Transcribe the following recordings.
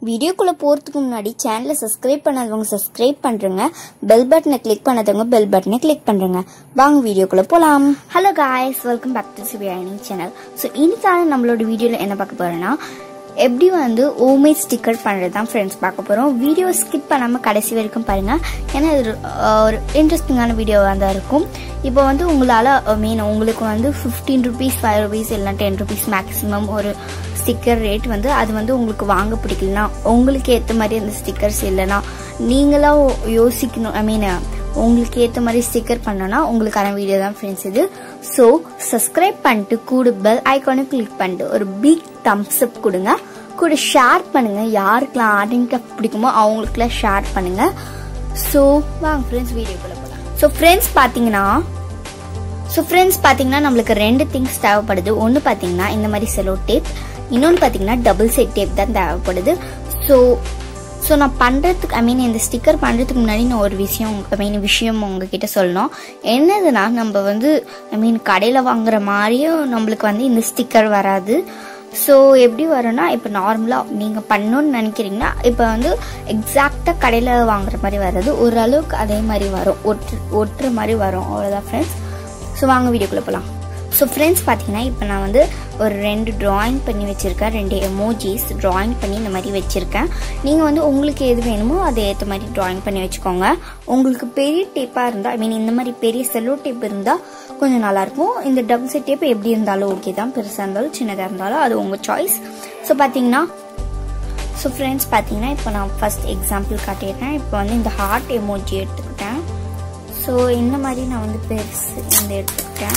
வீடியோக்குள்ளே போகிறதுக்கு முன்னாடி சேனலை சப்ஸ்கிரைப் பண்ணாதவங்க சப்ஸ்கிரைப் பண்ணுறங்க பெல் பட்டனை கிளிக் பண்ணாதவங்க பெல் பட்டனை கிளிக் பண்ணுறங்க வாங்க வீடியோக்குள்ளே போகலாம் hello guys welcome back to சிபிஐனி சேனல் ஸோ இன்னைக்கான நம்மளோட வீடியோவில் என்ன பார்க்க போகிறோன்னா எப்படி வந்து ஓமேட் ஸ்டிக்கர் பண்ணுறது தான் ஃப்ரெண்ட்ஸ் பார்க்க போகிறோம் வீடியோ ஸ்கிப் பண்ணாமல் கடைசி வரைக்கும் பாருங்கள் ஏன்னா இது ஒரு- ஒரு இன்ட்ரெஸ்டிங்கான வீடியோவாக தான் இருக்கும் இப்போ வந்து உங்களால் மீன் உங்களுக்கு வந்து ஃபிஃப்டீன் ருபீஸ் ஃபைவ் ருபீஸ் இல்லைனா டென் ருபீஸ் மேக்ஸிமம் ஒரு ஸ்டிக்கர் ரேட் வந்து அது வந்து உங்களுக்கு வாங்க பிடிக்கலனா உங்களுக்கு ஏற்ற மாதிரி அந்த ஸ்டிக்கர்ஸ் இல்லைன்னா நீங்களாக யோசிக்கணும் ஐ மீன் உங்களுக்கு ஏற்ற மாதிரி ஸ்டிக்கர் பண்ணோன்னா உங்களுக்கான வீடியோ தான் ஃப்ரெண்ட்ஸ் இது ஸோ சப்ஸ்கிரைப் பண்ணிட்டு கூட பெல் ஐக்கானை கிளிக் பண்ணிட்டு ஒரு பிக் தம்ஸ் அப் கொடுங்க கூட ஷேர் பண்ணுங்க யாருக்கெல்லாம் ஆர்ட் அண்ட் கிராஃப்ட் பிடிக்குமோ அவங்களுக்குலாம் ஷேர் பண்ணுங்க ஸோ வாங்க ஃப்ரெண்ட்ஸ் வீடியோக்குள்ள போகலாம் ஸோ ஃப்ரெண்ட்ஸ் பார்த்தீங்கன்னா ஸோ ஃப்ரெண்ட்ஸ் பார்த்தீங்கன்னா நம்மளுக்கு ரெண்டு திங்ஸ் தேவைப்படுது ஒன்று பார்த்தீங்கன்னா இந்த மாதிரி செலோ டேப் இன்னொன்று பார்த்தீங்கன்னா டபுள் செட் டேப் தான் தேவைப்படுது ஸோ ஸோ நான் பண்ணுறதுக்கு ஐ மீன் இந்த ஸ்டிக்கர் பண்ணுறதுக்கு முன்னாடி நான் ஒரு விஷயம் ஐ மீன் விஷயம் உங்ககிட்ட சொல்லணும் என்னதுன்னா நம்ம வந்து ஐ மீன் கடையில் வாங்குற மாதிரியும் நம்மளுக்கு வந்து இந்த ஸ்டிக்கர் வராது ஸோ எப்படி வரும்னா இப்போ நார்மலாக நீங்கள் பண்ணணும்னு நினைக்கிறீங்கன்னா இப்போ வந்து எக்ஸாக்டாக கடையில் வாங்குற மாதிரி வராது ஓரளவுக்கு அதே மாதிரி வரும் ஒற்று ஒட்டுற மாதிரி வரும் அவ்வளோதான் ஃப்ரெண்ட்ஸ் ஸோ வாங்க வீடியோக்குள்ளே போகலாம் ஸோ ஃப்ரெண்ட்ஸ் பார்த்தீங்கன்னா இப்போ நான் வந்து ஒரு ரெண்டு drawing பண்ணி வச்சுருக்கேன் ரெண்டு எமோஜிஸ் drawing பண்ணி இந்த மாதிரி வச்சுருக்கேன் நீங்கள் வந்து உங்களுக்கு எது வேணுமோ அதை ஏற்ற மாதிரி drawing பண்ணி வச்சுக்கோங்க உங்களுக்கு பெரிய டேப்பாக இருந்தால் ஐ மீன் இந்த மாதிரி பெரிய செல்லோ டேப் இருந்தால் கொஞ்சம் நல்லாயிருக்கும் இந்த டபுள் செட் டேப் எப்படி இருந்தாலும் ஓகே தான் பெருசாக இருந்தாலும் சின்னதாக இருந்தாலும் அது உங்கள் சாய்ஸ் ஸோ பார்த்தீங்கன்னா ஸோ ஃப்ரெண்ட்ஸ் பார்த்தீங்கன்னா இப்போ நான் ஃபர்ஸ்ட் எக்ஸாம்பிள் காட்டிடுறேன் இப்போ வந்து இந்த ஹார்ட் எமோஜி எடுத்துக்கிட்டேன் ஸோ இந்த மாதிரி நான் வந்து பெருசு இந்த எடுத்துக்கிட்டேன்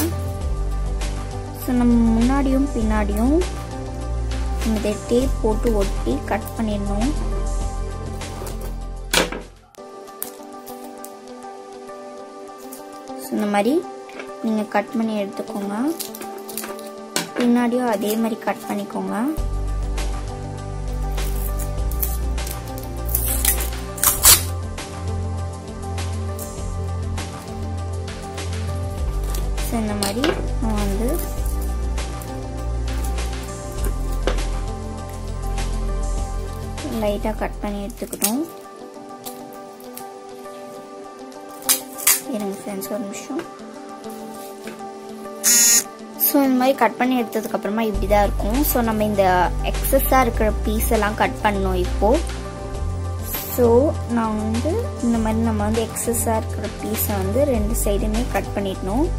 ஸோ நம்ம முன்னாடியும் பின்னாடியும் இந்த டேப் போட்டு ஒட்டி கட் பண்ணிடணும் ஸோ இந்த மாதிரி நீங்கள் கட் பண்ணி எடுத்துக்கோங்க பின்னாடியும் அதே மாதிரி கட் பண்ணிக்கோங்க ஸோ இந்த மாதிரி நான் வந்து லைட்டாக கட் பண்ணி எடுத்துக்கிட்டோம் இருங்க ஃப்ரெண்ட்ஸ் ஒரு நிமிஷம் ஸோ இந்த மாதிரி கட் பண்ணி எடுத்ததுக்கப்புறமா இப்படி தான் இருக்கும் ஸோ நம்ம இந்த எக்ஸஸாக இருக்கிற பீஸ் எல்லாம் கட் பண்ணோம் இப்போது ஸோ நான் வந்து இந்த மாதிரி நம்ம வந்து எக்ஸஸாக இருக்கிற பீஸை வந்து ரெண்டு சைடுமே கட் பண்ணிடணும்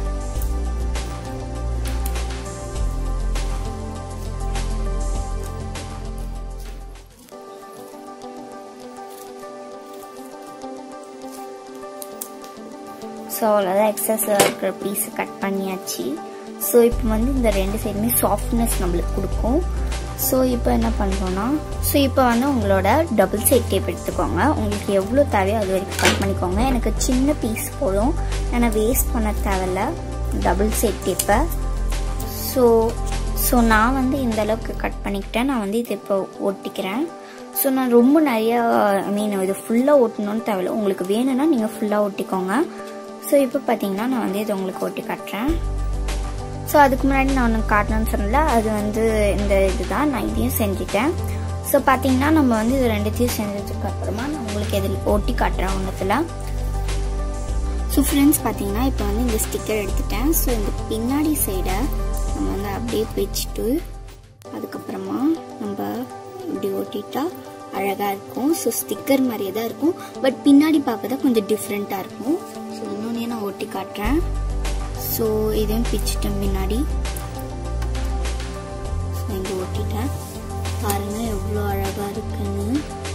ஸோ அவ்வளோதான் எக்ஸஸாக இருக்கிற பீஸை கட் பண்ணியாச்சு ஸோ இப்போ வந்து இந்த ரெண்டு சைடுமே சாஃப்ட்னஸ் நம்மளுக்கு கொடுக்கும் ஸோ இப்போ என்ன பண்ணுறோன்னா ஸோ இப்போ வந்து உங்களோட டபுள் சைட் டேப் எடுத்துக்கோங்க உங்களுக்கு எவ்வளோ தேவையோ அது வரைக்கும் கட் பண்ணிக்கோங்க எனக்கு சின்ன பீஸ் போதும் ஏன்னா வேஸ்ட் பண்ண தேவையில்ல டபுள் சைட் டேப்பை ஸோ ஸோ நான் வந்து இந்த அளவுக்கு கட் பண்ணிக்கிட்டேன் நான் வந்து இது இப்போ ஒட்டிக்கிறேன் ஸோ நான் ரொம்ப நிறைய ஐ மீன் இது ஃபுல்லாக ஒட்டணும்னு தேவையில்ல உங்களுக்கு வேணும்னா நீங்கள் ஃபுல்லாக ஒட்டிக்கோங்க ஸோ இப்போ பார்த்தீங்கன்னா நான் வந்து இது உங்களுக்கு ஒட்டி காட்டுறேன் ஸோ அதுக்கு முன்னாடி நான் ஒன்று காட்டணும்னு சொன்னல அது வந்து இந்த இதுதான் நான் இதையும் செஞ்சுட்டேன் ஸோ பார்த்தீங்கன்னா நம்ம வந்து இது ரெண்டுத்தையும் செஞ்சதுக்கு அப்புறமா நான் உங்களுக்கு இதில் ஒட்டி காட்டுறேன் ஒன்றத்தில் ஸோ ஃப்ரெண்ட்ஸ் பார்த்தீங்கன்னா இப்போ வந்து இந்த ஸ்டிக்கர் எடுத்துட்டேன் ஸோ இந்த பின்னாடி சைடை நம்ம வந்து அப்படியே வச்சுட்டு அதுக்கப்புறமா நம்ம இப்படி ஒட்டிட்டா அழகாக இருக்கும் ஸோ ஸ்டிக்கர் மாதிரியே தான் இருக்கும் பட் பின்னாடி பார்க்க தான் கொஞ்சம் டிஃப்ரெண்ட்டாக இருக்கும் ஸோ இன்னொன்னே நான் ஒட்டி காட்டுறேன் ஸோ இதையும் பிச்சுட்டேன் பின்னாடி ஸோ இங்கே ஒட்டிட்டேன் பாருங்கள் எவ்வளோ அழகாக இருக்குன்னு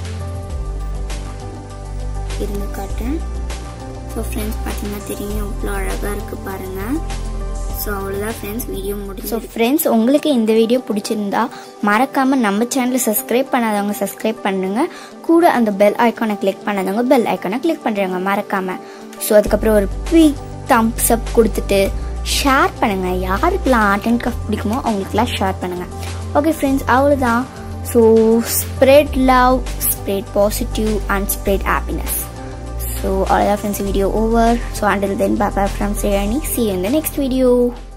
இருந்து காட்டுறேன் ஸோ ஃப்ரெண்ட்ஸ் பார்த்தீங்கன்னா தெரியும் எவ்வளோ அழகாக இருக்குது பாருங்கள் ஸோ அவ்வளோதான் ஃப்ரெண்ட்ஸ் வீடியோ முடிஞ்சு ஸோ ஃப்ரெண்ட்ஸ் உங்களுக்கு இந்த வீடியோ பிடிச்சிருந்தா மறக்காமல் நம்ம சேனலை சப்ஸ்கிரைப் பண்ணாதவங்க சப்ஸ்கிரைப் பண்ணுங்க கூட அந்த பெல் ஐக்கானை கிளிக் பண்ணாதவங்க பெல் ஐக்கானை கிளிக் பண்ணுறாங்க மறக்காமல் ஸோ அதுக்கப்புறம் ஒரு பிக் தம்ஸ் அப் கொடுத்துட்டு ஷேர் பண்ணுங்க யாருக்கெல்லாம் ஆர்ட் அண்ட் கிராஃப்ட் பிடிக்குமோ அவங்களுக்குலாம் ஷேர் பண்ணுங்க ஓகே ஃப்ரெண்ட்ஸ் அவ்வளோதான் so spread love spread positive and spread happiness So all of friends video over. So until then bye bye from Sirani. See you in the next video.